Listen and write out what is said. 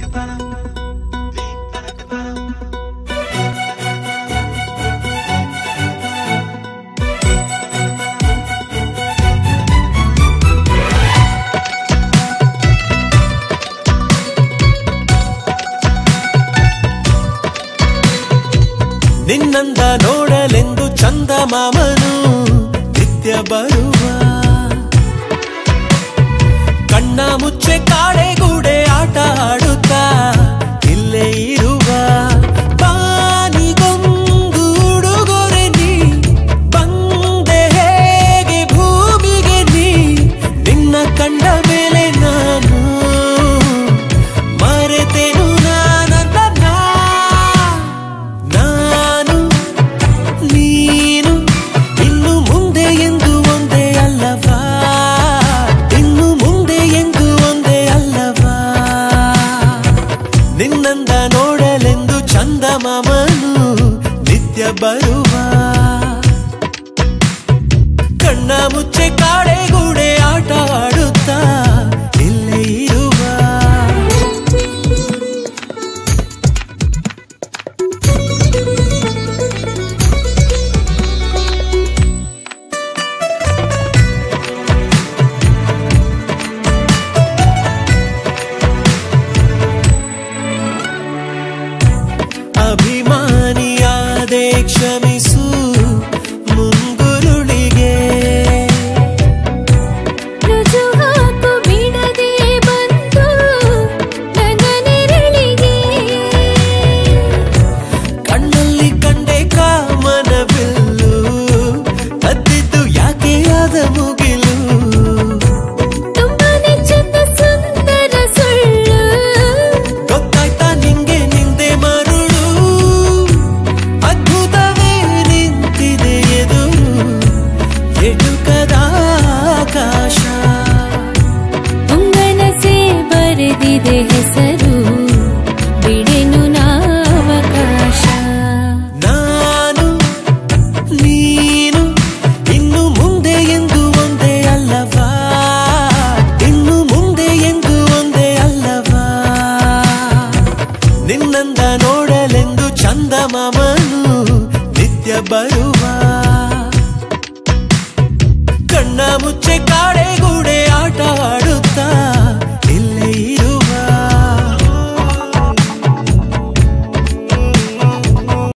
ನಿನ್ನಂದ ನೋಡಲೆಂದು ಚಂದ ಮಾಮನು ನಿತ್ಯ ಬರುವ ಕಣ್ಣ ಮುಚ್ಚೆ ಕಾಡೆಗೂಡೆ ಆಟ ಆಡುತ್ತಾ ಇಲ್ಲೇ ಇರುವ ಬಾನಿಗೊಂದು ಉಡುಗೊರೆ ನೀ ಬಂದೆ ಹೇಗೆ ಭೂಮಿಗೆ ನೀ ನಿನ್ನ ಕಂಡ ಮೇಲೆ ನಾನು ಮರೆತೆನು ನಾನಂದ ನಾನು ನೀನು ಇನ್ನು ಮುಂದೆ ಎಂದು ಒಂದೇ ಅಲ್ಲವಾ ಇನ್ನು ಮುಂದೆ ಎಂದು ಒಂದೇ ಅಲ್ಲವಾ ನಿನ್ನಂದ ನೋಡಲೆಂದು ಚಂದ ಮಾಮನು ನಿತ್ಯ ಬರುವ ಕಣ್ಣ ಮುಚ್ಚೆ ಕಾಡೆಗೂಡೆ ಆಟ ಆಡುತ್ತಾ ಇಲ್ಲೇ ಇರುವ ಅಭಿಮಾನಿಯಾದೆ ಕ್ಷಮಿಸು ಮುಂಗುರುಳಿಗೆ ರುಜು ಹಾಕು ಬಿಡದೆ ಬಂದು ನನ್ನ ನೆರಳಿಗೆ ಕಣ್ಣಲ್ಲಿ ಕಂಡೆ ಕಾಮನ ಬಿಲ್ಲು ಕದ್ದಿದ್ದು ಯಾಕೆ ಆದ ಮುಗಿಲು ತುಂಬಾನೇ ಚಂದ ಸುಂದರ ಸುಳ್ಳು ಗೊತ್ತಾಯ್ತಾ ನಿಂಗೆ ನಿಂದೆ ಮರುಳು ಅದ್ಭುತವೇ ನಿಂತಿದೆ ಎದುರು ಎಟುಕದ ಆಕಾಶ ಉಂಗನಸೆ ಬರೆದಿದೆ ಹೆಸರು ಬಿಡೆನು ನಾವಕಾಶ ನಾನು ನೀನು ಇನ್ನು ಮುಂದೆ ಎಂದು ಒಂದೇ ಅಲ್ಲವಾ ಇನ್ನು ಮುಂದೆ ಎಂದು ಒಂದೇ ಅಲ್ಲವಾ ನಿನ್ನಂದ ನೋಡಲೆಂದು ಚಂದ ಮಾಮನು ನಿತ್ಯ ಬರುವ ಕಣ್ಣ ಮುಚ್ಚೆ ಕಾಡೆಗೂಡೆ ಆಟ ಆಡು